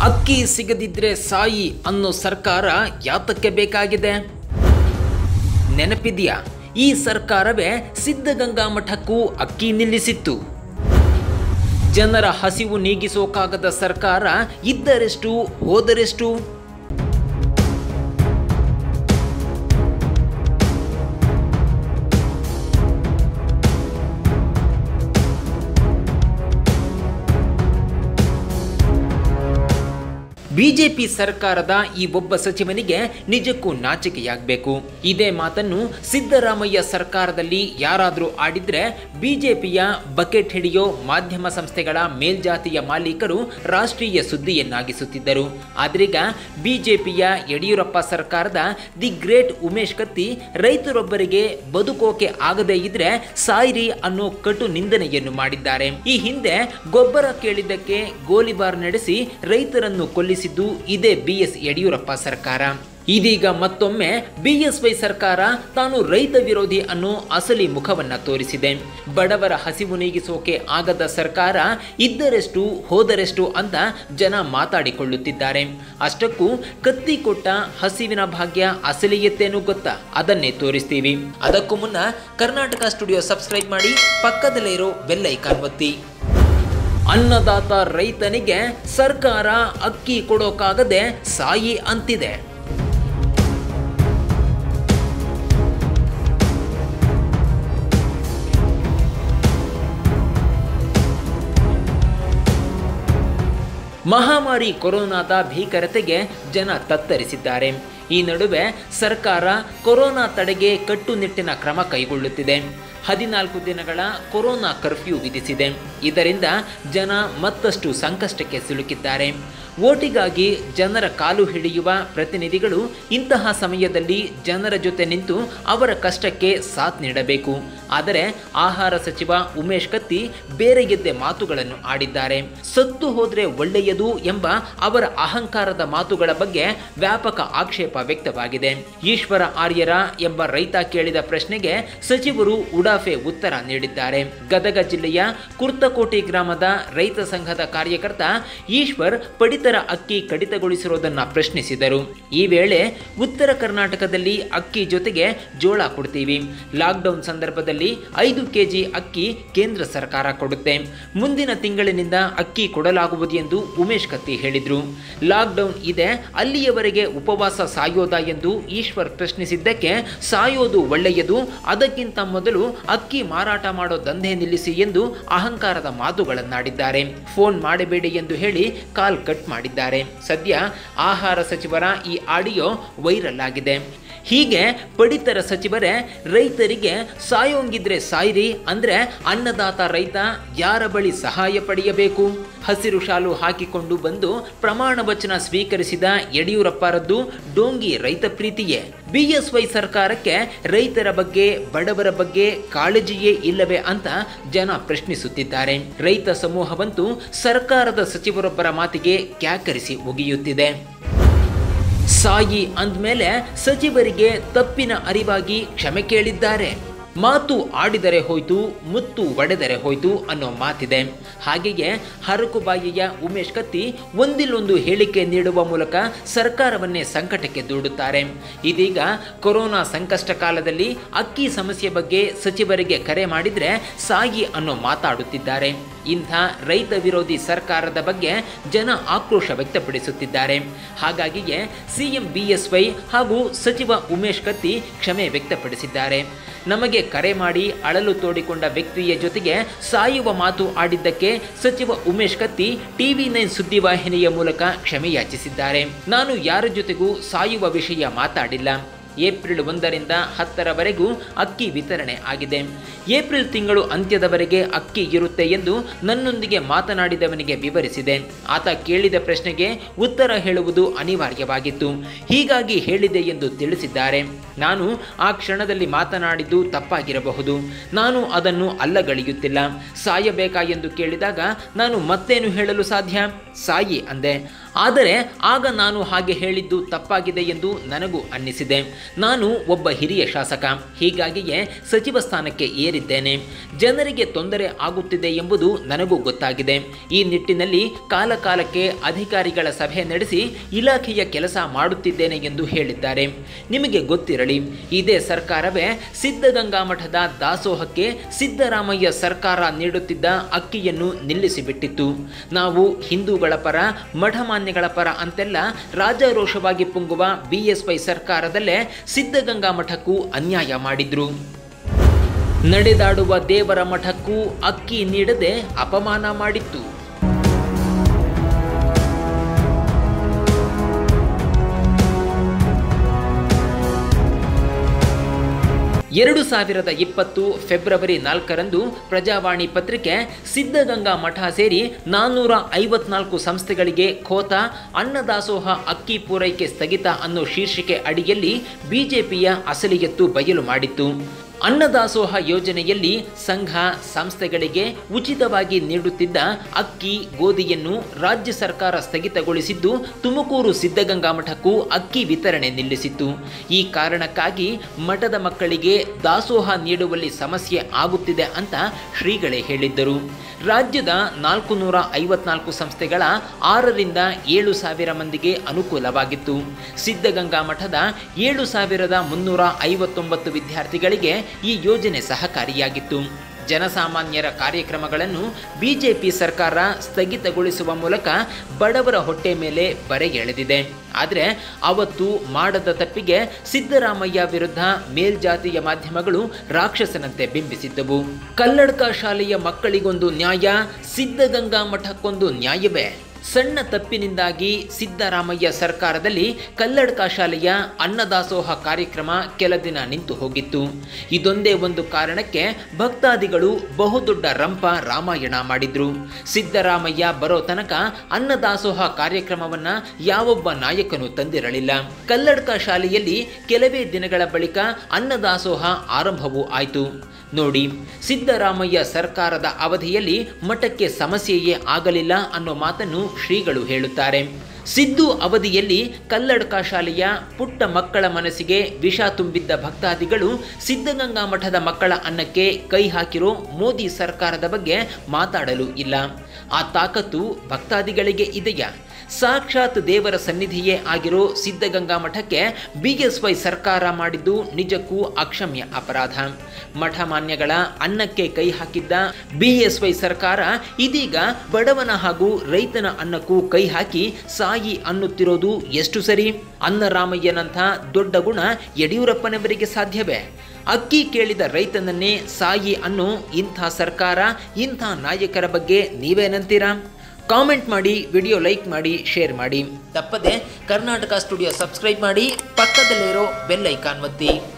ಅಕ್ಕಿ ಸಿಗದಿದ್ರೆ ಸಾಯಿ ಅನ್ನೋ ಸರ್ಕಾರ ಯಾತಕ್ಕೆ ಬೇಕಾಗಿದೆ ನೆನಪಿದೆಯಾ ಈ ಸರ್ಕಾರವೇ ಸಿದ್ಧಗಂಗಾ ಮಠಕ್ಕೂ ಅಕ್ಕಿ ನಿಲ್ಲಿಸಿತ್ತು ಜನರ ಹಸಿವು ನೀಗಿಸೋಕಾಗದ ಸರ್ಕಾರ ಇದ್ದರೆಷ್ಟು ಹೋದರೆಷ್ಟು ಬಿಜೆಪಿ ಸರ್ಕಾರದ ಈ ಒಬ್ಬ ಸಚಿವನಿಗೆ ನಿಜಕ್ಕೂ ನಾಚಿಕೆಯಾಗಬೇಕು ಇದೇ ಮಾತನ್ನು ಸಿದ್ದರಾಮಯ್ಯ ಸರ್ಕಾರದಲ್ಲಿ ಯಾರಾದರೂ ಆಡಿದ್ರೆ ಬಿಜೆಪಿಯ ಬಕೆಟ್ ಹಿಡಿಯೋ ಮಾಧ್ಯಮ ಸಂಸ್ಥೆಗಳ ಮೇಲ್ಜಾತಿಯ ಮಾಲೀಕರು ರಾಷ್ಟ್ರೀಯ ಸುದ್ದಿಯನ್ನಾಗಿಸುತ್ತಿದ್ದರು ಆದ್ರೀಗ ಬಿಜೆಪಿಯ ಯಡಿಯೂರಪ್ಪ ಸರ್ಕಾರದ ದಿ ಗ್ರೇಟ್ ಉಮೇಶ್ ಕತ್ತಿ ರೈತರೊಬ್ಬರಿಗೆ ಬದುಕೋಕೆ ಆಗದೇ ಇದ್ರೆ ಸಾಯಿರಿ ಅನ್ನೋ ಕಟು ನಿಂದನೆಯನ್ನು ಮಾಡಿದ್ದಾರೆ ಈ ಹಿಂದೆ ಗೊಬ್ಬರ ಕೇಳಿದ್ದಕ್ಕೆ ಗೋಲಿಬಾರ್ ನಡೆಸಿ ರೈತರನ್ನು ಕೊಲ್ಲಿಸಿದ್ದು ಇದೇ ಬಿ ಎಸ್ ಯಡಿಯೂರಪ್ಪ ಸರ್ಕಾರ ಇದೀಗ ಮತ್ತೊಮ್ಮೆ ಬಿಎಸ್ವೈ ಸರ್ಕಾರ ತಾನು ರೈತ ವಿರೋಧಿ ಅನ್ನೋ ಅಸಲಿ ಮುಖವನ್ನ ತೋರಿಸಿದೆ ಬಡವರ ಹಸಿವು ನೀಗಿಸೋಕೆ ಆಗದ ಸರ್ಕಾರ ಇದ್ದರೆಷ್ಟು ಹೋದರೆಷ್ಟು ಅಂತ ಜನ ಮಾತಾಡಿಕೊಳ್ಳುತ್ತಿದ್ದಾರೆ ಅಷ್ಟಕ್ಕೂ ಕತ್ತಿ ಕೊಟ್ಟ ಹಸಿವಿನ ಭಾಗ್ಯ ಅಸಲಿಯತ್ತೇನು ಗೊತ್ತಾ ಅದನ್ನೇ ತೋರಿಸ್ತೀವಿ ಅದಕ್ಕೂ ಮುನ್ನ ಕರ್ನಾಟಕ ಸ್ಟುಡಿಯೋ ಸಬ್ಸ್ಕ್ರೈಬ್ ಮಾಡಿ ಪಕ್ಕದಲ್ಲೇ ಇರೋ ಬೆಲ್ ಐಕಾನ್ ಒತ್ತಿ ಅನ್ನದಾತ ರೈತನಿಗೆ ಸರ್ಕಾರ ಅಕ್ಕಿ ಕೊಡೋಕಾಗದೆ ಸಾಯಿ ಅಂತಿದೆ ಮಹಾಮಾರಿ ಕೊರೋನಾದ ಭೀಕರತೆಗೆ ಜನ ತತ್ತರಿಸಿದ್ದಾರೆ ಈ ನಡುವೆ ಸರ್ಕಾರ ಕೊರೋನಾ ತಡೆಗೆ ಕಟ್ಟುನಿಟ್ಟಿನ ಕ್ರಮ ಕೈಗೊಳ್ಳುತ್ತಿದೆ ಹದಿನಾಲ್ಕು ದಿನಗಳ ಕೊರೋನಾ ಕರ್ಫ್ಯೂ ವಿಧಿಸಿದೆ ಇದರಿಂದ ಜನ ಮತ್ತಷ್ಟು ಸಂಕಷ್ಟಕ್ಕೆ ಸಿಲುಕಿದ್ದಾರೆ ಓಟಿಗಾಗಿ ಜನರ ಕಾಲು ಹಿಡಿಯುವ ಪ್ರತಿನಿಧಿಗಳು ಇಂತಹ ಸಮಯದಲ್ಲಿ ಜನರ ಜೊತೆ ನಿಂತು ಅವರ ಕಷ್ಟಕ್ಕೆ ಸಾಥ್ ನೀಡಬೇಕು ಆದರೆ ಆಹಾರ ಸಚಿವ ಉಮೇಶ್ ಕತ್ತಿ ಬೇರೆ ಗೆದ್ದೆ ಮಾತುಗಳನ್ನು ಆಡಿದ್ದಾರೆ ಸತ್ತು ಹೋದ್ರೆ ಒಳ್ಳೆಯದು ಎಂಬ ಅವರ ಅಹಂಕಾರದ ಮಾತುಗಳ ಬಗ್ಗೆ ವ್ಯಾಪಕ ಆಕ್ಷೇಪ ವ್ಯಕ್ತವಾಗಿದೆ ಈಶ್ವರ ಆರ್ಯರ ಎಂಬ ರೈತ ಕೇಳಿದ ಪ್ರಶ್ನೆಗೆ ಸಚಿವರು ಉಡಾಫೆ ಉತ್ತರ ನೀಡಿದ್ದಾರೆ ಗದಗ ಜಿಲ್ಲೆಯ ಕುರ್ತಕೋಟಿ ಗ್ರಾಮದ ರೈತ ಸಂಘದ ಕಾರ್ಯಕರ್ತ ಈಶ್ವರ್ ಪಡಿತರ ಅಕ್ಕಿ ಕಡಿತಗೊಳಿಸಿರುವುದನ್ನ ಪ್ರಶ್ನಿಸಿದರು ಈ ವೇಳೆ ಉತ್ತರ ಕರ್ನಾಟಕದಲ್ಲಿ ಅಕ್ಕಿ ಜೊತೆಗೆ ಜೋಳ ಕೊಡ್ತೀವಿ ಲಾಕ್ಡೌನ್ ಸಂದರ್ಭದಲ್ಲಿ ಐದು ಕೆಜಿ ಅಕ್ಕಿ ಕೇಂದ್ರ ಸರ್ಕಾರ ಕೊಡುತ್ತೆ ಮುಂದಿನ ತಿಂಗಳಿನಿಂದ ಅಕ್ಕಿ ಕೊಡಲಾಗುವುದು ಎಂದು ಉಮೇಶ್ ಕತ್ತಿ ಹೇಳಿದ್ರು ಲಾಕ್ಡೌನ್ ಇದೆ ಅಲ್ಲಿಯವರೆಗೆ ಉಪವಾಸ ಸಾಯೋದಾ ಎಂದು ಈಶ್ವರ್ ಪ್ರಶ್ನಿಸಿದ್ದಕ್ಕೆ ಸಾಯೋದು ಒಳ್ಳೆಯದು ಅದಕ್ಕಿಂತ ಮೊದಲು ಅಕ್ಕಿ ಮಾರಾಟ ಮಾಡೋ ದಂಧೆ ನಿಲ್ಲಿಸಿ ಎಂದು ಅಹಂಕಾರದ ಮಾತುಗಳನ್ನಾಡಿದ್ದಾರೆ ಫೋನ್ ಮಾಡಬೇಡಿ ಎಂದು ಹೇಳಿ ಕಾಲ್ ಕಟ್ ಮಾಡಿದ್ದಾರೆ ಸದ್ಯ ಆಹಾರ ಸಚಿವರ ಈ ಆಡಿಯೋ ವೈರಲ್ ಆಗಿದೆ ಹೀಗೆ ಪಡಿತರ ಸಚಿವರೇ ರೈತರಿಗೆ ಸಾಯೋಂಗಿದ್ರೆ ಸಾಯಿರಿ ಅಂದ್ರೆ ಅನ್ನದಾತ ರೈತ ಯಾರ ಬಳಿ ಸಹಾಯ ಪಡೆಯಬೇಕು ಹಸಿರು ಶಾಲು ಹಾಕಿಕೊಂಡು ಬಂದು ಪ್ರಮಾಣ ವಚನ ಸ್ವೀಕರಿಸಿದ ಯಡಿಯೂರಪ್ಪರದ್ದು ಡೋಂಗಿ ರೈತ ಪ್ರೀತಿಯೇ ಬಿಎಸ್ವೈ ಸರ್ಕಾರಕ್ಕೆ ರೈತರ ಬಗ್ಗೆ ಬಡವರ ಬಗ್ಗೆ ಕಾಳಜಿಯೇ ಇಲ್ಲವೇ ಅಂತ ಜನ ಪ್ರಶ್ನಿಸುತ್ತಿದ್ದಾರೆ ರೈತ ಸಮೂಹವಂತೂ ಸರ್ಕಾರದ ಸಚಿವರೊಬ್ಬರ ಮಾತಿಗೆ ಕ್ಯಾಕರಿಸಿ ಒಗೆಯುತ್ತಿದೆ ಸಾಯಿ ಅಂದ್ಮೇಲೆ ಸಚಿವರಿಗೆ ತಪ್ಪಿನ ಅರಿವಾಗಿ ಕ್ಷಮೆ ಕೇಳಿದ್ದಾರೆ ಮಾತು ಆಡಿದರೆ ಹೋಯ್ತು ಮುತ್ತು ಒಡೆದರೆ ಹೋಯ್ತು ಅನ್ನೋ ಮಾತಿದೆ ಹಾಗೆಯೇ ಹರಕುಬಾಯಿಯ ಉಮೇಶ್ ಕತ್ತಿ ಒಂದಿಲ್ಲೊಂದು ಹೇಳಿಕೆ ನೀಡುವ ಮೂಲಕ ಸರ್ಕಾರವನ್ನೇ ಸಂಕಟಕ್ಕೆ ದೂಡುತ್ತಾರೆ ಇದೀಗ ಕೊರೋನಾ ಸಂಕಷ್ಟ ಕಾಲದಲ್ಲಿ ಅಕ್ಕಿ ಸಮಸ್ಯೆ ಬಗ್ಗೆ ಸಚಿವರಿಗೆ ಕರೆ ಮಾಡಿದ್ರೆ ಸಾಯಿ ಅನ್ನೋ ಮಾತಾಡುತ್ತಿದ್ದಾರೆ ಇಂಥ ರೈತ ವಿರೋಧಿ ಸರ್ಕಾರದ ಬಗ್ಗೆ ಜನ ಆಕ್ರೋಶ ವ್ಯಕ್ತಪಡಿಸುತ್ತಿದ್ದಾರೆ ಹಾಗಾಗಿಯೇ ಸಿಎಂ ಬಿಎಸ್ವೈ ಹಾಗೂ ಸಚಿವ ಉಮೇಶ್ ಕತ್ತಿ ಕ್ಷಮೆ ವ್ಯಕ್ತಪಡಿಸಿದ್ದಾರೆ ನಮಗೆ ಕರೆ ಮಾಡಿ ಅಳಲು ತೋಡಿಕೊಂಡ ವ್ಯಕ್ತಿಯ ಜೊತೆಗೆ ಸಾಯುವ ಮಾತು ಆಡಿದ್ದಕ್ಕೆ ಸಚಿವ ಉಮೇಶ್ ಕತ್ತಿ ಟಿವಿ ನೈನ್ ಸುದ್ದಿವಾಹಿನಿಯ ಮೂಲಕ ಕ್ಷಮೆ ಯಾಚಿಸಿದ್ದಾರೆ ನಾನು ಯಾರ ಜೊತೆಗೂ ಸಾಯುವ ವಿಷಯ ಮಾತಾಡಿಲ್ಲ ಏಪ್ರಿಲ್ ಒಂದರಿಂದ ಹತ್ತರವರೆಗೂ ಅಕ್ಕಿ ವಿತರಣೆ ಆಗಿದೆ ಏಪ್ರಿಲ್ ತಿಂಗಳು ಅಂತ್ಯದವರೆಗೆ ಅಕ್ಕಿ ಇರುತ್ತೆ ಎಂದು ನನ್ನೊಂದಿಗೆ ಮಾತನಾಡಿದವನಿಗೆ ವಿವರಿಸಿದೆ ಆತ ಕೇಳಿದ ಪ್ರಶ್ನೆಗೆ ಉತ್ತರ ಹೇಳುವುದು ಅನಿವಾರ್ಯವಾಗಿತ್ತು ಹೀಗಾಗಿ ಹೇಳಿದೆ ಎಂದು ತಿಳಿಸಿದ್ದಾರೆ ನಾನು ಆ ಕ್ಷಣದಲ್ಲಿ ಮಾತನಾಡಿದ್ದು ತಪ್ಪಾಗಿರಬಹುದು ನಾನು ಅದನ್ನು ಅಲ್ಲಗಳೆಯುತ್ತಿಲ್ಲ ಸಾಯಬೇಕಾ ಎಂದು ಕೇಳಿದಾಗ ನಾನು ಮತ್ತೇನು ಹೇಳಲು ಸಾಧ್ಯ ಸಾಯಿ ಅಂದೆ ಆದರೆ ಆಗ ನಾನು ಹಾಗೆ ಹೇಳಿದ್ದು ತಪ್ಪಾಗಿದೆ ಎಂದು ನನಗೂ ಅನ್ನಿಸಿದೆ ನಾನು ಒಬ್ಬ ಹಿರಿಯ ಶಾಸಕ ಹೀಗಾಗಿಯೇ ಸಚಿವ ಸ್ಥಾನಕ್ಕೆ ಏರಿದ್ದೇನೆ ಜನರಿಗೆ ತೊಂದರೆ ಆಗುತ್ತಿದೆ ಎಂಬುದು ನನಗೂ ಗೊತ್ತಾಗಿದೆ ಈ ನಿಟ್ಟಿನಲ್ಲಿ ಕಾಲಕಾಲಕ್ಕೆ ಅಧಿಕಾರಿಗಳ ಸಭೆ ನಡೆಸಿ ಇಲಾಖೆಯ ಕೆಲಸ ಮಾಡುತ್ತಿದ್ದೇನೆ ಎಂದು ಹೇಳಿದ್ದಾರೆ ನಿಮಗೆ ಗೊತ್ತಿರಲಿ ಇದೇ ಸರ್ಕಾರವೇ ಸಿದ್ಧಗಂಗಾ ಮಠದ ದಾಸೋಹಕ್ಕೆ ಸಿದ್ದರಾಮಯ್ಯ ಸರ್ಕಾರ ನೀಡುತ್ತಿದ್ದ ಅಕ್ಕಿಯನ್ನು ನಿಲ್ಲಿಸಿಬಿಟ್ಟಿತ್ತು ನಾವು ಹಿಂದೂಗಳ ಪರ ಮಠಮಾನ್ಯಗಳ ಪರ ಅಂತೆಲ್ಲ ರಾಜಾರೋಷವಾಗಿ ಪುಂಗುವ ಬಿಎಸ್ವೈ ಸರ್ಕಾರದಲ್ಲೇ ಸಿದ್ಧಗಂಗಾ ಮಠಕ್ಕೂ ಅನ್ಯಾಯ ಮಾಡಿದ್ರು ನಡೆದಾಡುವ ದೇವರ ಮಠಕ್ಕೂ ಅಕ್ಕಿ ನೀಡದೆ ಅಪಮಾನ ಮಾಡಿತ್ತು ಎರಡು ಸಾವಿರದ ಇಪ್ಪತ್ತು ಫೆಬ್ರವರಿ ನಾಲ್ಕರಂದು ಪ್ರಜಾವಾಣಿ ಪತ್ರಿಕೆ ಸಿದ್ಧಗಂಗಾ ಮಠ ಸೇರಿ ನಾನ್ನೂರ ಐವತ್ನಾಲ್ಕು ಸಂಸ್ಥೆಗಳಿಗೆ ಖೋತ ಅನ್ನದಾಸೋಹ ಅಕ್ಕಿ ಪೂರೈಕೆ ಸ್ಥಗಿತ ಅನ್ನೋ ಶೀರ್ಷಿಕೆ ಅಡಿಯಲ್ಲಿ ಬಿಜೆಪಿಯ ಅಸಲಿಯತ್ತು ಬಯಲು ಮಾಡಿತ್ತು ಅನ್ನದಾಸೋಹ ಯೋಜನೆಯಲ್ಲಿ ಸಂಘ ಸಂಸ್ಥೆಗಳಿಗೆ ಉಚಿತವಾಗಿ ನೀಡುತ್ತಿದ್ದ ಅಕ್ಕಿ ಗೋಧಿಯನ್ನು ರಾಜ್ಯ ಸರ್ಕಾರ ಸ್ಥಗಿತಗೊಳಿಸಿದ್ದು ತುಮಕೂರು ಸಿದ್ಧಗಂಗಾ ಮಠಕ್ಕೂ ಅಕ್ಕಿ ವಿತರಣೆ ನಿಲ್ಲಿಸಿತ್ತು ಈ ಕಾರಣಕ್ಕಾಗಿ ಮಠದ ಮಕ್ಕಳಿಗೆ ದಾಸೋಹ ನೀಡುವಲ್ಲಿ ಸಮಸ್ಯೆ ಆಗುತ್ತಿದೆ ಅಂತ ಶ್ರೀಗಳೇ ಹೇಳಿದ್ದರು ರಾಜ್ಯದ ನಾಲ್ಕು ನೂರ ಐವತ್ನಾಲ್ಕು ಸಂಸ್ಥೆಗಳ ಆರರಿಂದ ಏಳು ಸಾವಿರ ಮಂದಿಗೆ ಅನುಕೂಲವಾಗಿತ್ತು ಸಿದ್ಧಗಂಗಾ ಮಠದ ಏಳು ಸಾವಿರದ ಮುನ್ನೂರ ಐವತ್ತೊಂಬತ್ತು ವಿದ್ಯಾರ್ಥಿಗಳಿಗೆ ಈ ಯೋಜನೆ ಸಹಕಾರಿಯಾಗಿತ್ತು ಜನಸಾಮಾನ್ಯರ ಕಾರ್ಯಕ್ರಮಗಳನ್ನು ಬಿಜೆಪಿ ಸರ್ಕಾರ ಸ್ಥಗಿತಗೊಳಿಸುವ ಮೂಲಕ ಬಡವರ ಹೊಟ್ಟೆ ಮೇಲೆ ಬರೆ ಎಳೆದಿದೆ ಆದರೆ ಅವತ್ತು ಮಾಡದ ತಪ್ಪಿಗೆ ಸಿದ್ದರಾಮಯ್ಯ ವಿರುದ್ಧ ಮೇಲ್ಜಾತಿಯ ಮಾಧ್ಯಮಗಳು ರಾಕ್ಷಸನಂತೆ ಬಿಂಬಿಸಿದ್ದವು ಕಲ್ಲಡ್ಕ ಶಾಲೆಯ ಮಕ್ಕಳಿಗೊಂದು ನ್ಯಾಯ ಸಿದ್ಧಗಂಗಾ ಮಠಕ್ಕೊಂದು ನ್ಯಾಯವೇ ಸಣ್ಣ ತಪ್ಪಿನಿಂದಾಗಿ ಸಿದ್ದರಾಮಯ್ಯ ಸರ್ಕಾರದಲ್ಲಿ ಕಲ್ಲಡ್ಕ ಶಾಲೆಯ ಅನ್ನದಾಸೋಹ ಕಾರ್ಯಕ್ರಮ ಕೆಲ ದಿನ ನಿಂತು ಹೋಗಿತ್ತು ಇದೊಂದೇ ಒಂದು ಕಾರಣಕ್ಕೆ ಭಕ್ತಾದಿಗಳು ಬಹುದೊಡ್ಡ ರಂಪ ರಾಮಾಯಣ ಮಾಡಿದ್ರು ಸಿದ್ದರಾಮಯ್ಯ ಬರೋ ತನಕ ಅನ್ನದಾಸೋಹ ಕಾರ್ಯಕ್ರಮವನ್ನ ಯಾವೊಬ್ಬ ನಾಯಕನು ತಂದಿರಲಿಲ್ಲ ಕಲ್ಲಡ್ಕ ಶಾಲೆಯಲ್ಲಿ ಕೆಲವೇ ದಿನಗಳ ಬಳಿಕ ಅನ್ನದಾಸೋಹ ಆರಂಭವೂ ಆಯಿತು ನೋಡಿ ಸಿದ್ದರಾಮಯ್ಯ ಸರ್ಕಾರದ ಅವಧಿಯಲ್ಲಿ ಮಠಕ್ಕೆ ಸಮಸ್ಯೆಯೇ ಆಗಲಿಲ್ಲ ಅನ್ನೋ ಮಾತನ್ನು ಶ್ರೀಗಳು ಹೇಳುತ್ತಾರೆ ಸಿದ್ದು ಅವಧಿಯಲ್ಲಿ ಕಲ್ಲಡ್ಕ ಶಾಲೆಯ ಪುಟ್ಟ ಮಕ್ಕಳ ಮನಸ್ಸಿಗೆ ವಿಷ ತುಂಬಿದ್ದ ಭಕ್ತಾದಿಗಳು ಸಿದ್ಧಗಂಗಾ ಮಠದ ಮಕ್ಕಳ ಅನ್ನಕ್ಕೆ ಕೈ ಹಾಕಿರೋ ಮೋದಿ ಸರ್ಕಾರದ ಬಗ್ಗೆ ಮಾತಾಡಲು ಇಲ್ಲ ಆ ತಾಕತ್ತು ಭಕ್ತಾದಿಗಳಿಗೆ ಇದೆಯಾ ಸಾಕ್ಷಾತ್ ದೇವರ ಸನ್ನಿಧಿಯೇ ಆಗಿರೋ ಸಿದ್ಧಗಂಗಾ ಮಠಕ್ಕೆ ಬಿಎಸ್ವೈ ಸರ್ಕಾರ ಮಾಡಿದ್ದು ನಿಜಕ್ಕೂ ಅಕ್ಷಮ್ಯ ಅಪರಾಧ ಮಠ ಮಾನ್ಯಗಳ ಅನ್ನಕ್ಕೆ ಕೈ ಹಾಕಿದ್ದ ಬಿಎಸ್ವೈ ಸರ್ಕಾರ ಇದೀಗ ಬಡವನ ಹಾಗೂ ರೈತನ ಅನ್ನಕ್ಕೂ ಕೈ ಹಾಕಿ ಸಾಯಿ ಅನ್ನುತ್ತಿರೋದು ಎಷ್ಟು ಸರಿ ಅನ್ನರಾಮಯ್ಯನಂಥ ದೊಡ್ಡ ಗುಣ ಯಡಿಯೂರಪ್ಪನವರಿಗೆ ಸಾಧ್ಯವೇ ಅಕ್ಕಿ ಕೇಳಿದ ರೈತನನ್ನೇ ಸಾಯಿ ಅನ್ನೋ ಇಂಥ ಸರ್ಕಾರ ಇಂಥ ನಾಯಕರ ಬಗ್ಗೆ ನೀವೇನಂತೀರಾ ಕಾಮೆಂಟ್ ಮಾಡಿ ವಿಡಿಯೋ ಲೈಕ್ ಮಾಡಿ ಶೇರ್ ಮಾಡಿ ತಪ್ಪದೆ ಕರ್ನಾಟಕ ಸ್ಟುಡಿಯೋ ಸಬ್ಸ್ಕ್ರೈಬ್ ಮಾಡಿ ಪಕ್ಕದಲ್ಲಿರೋ ಬೆಲ್ ಐಕಾನ್ ಒತ್ತಿ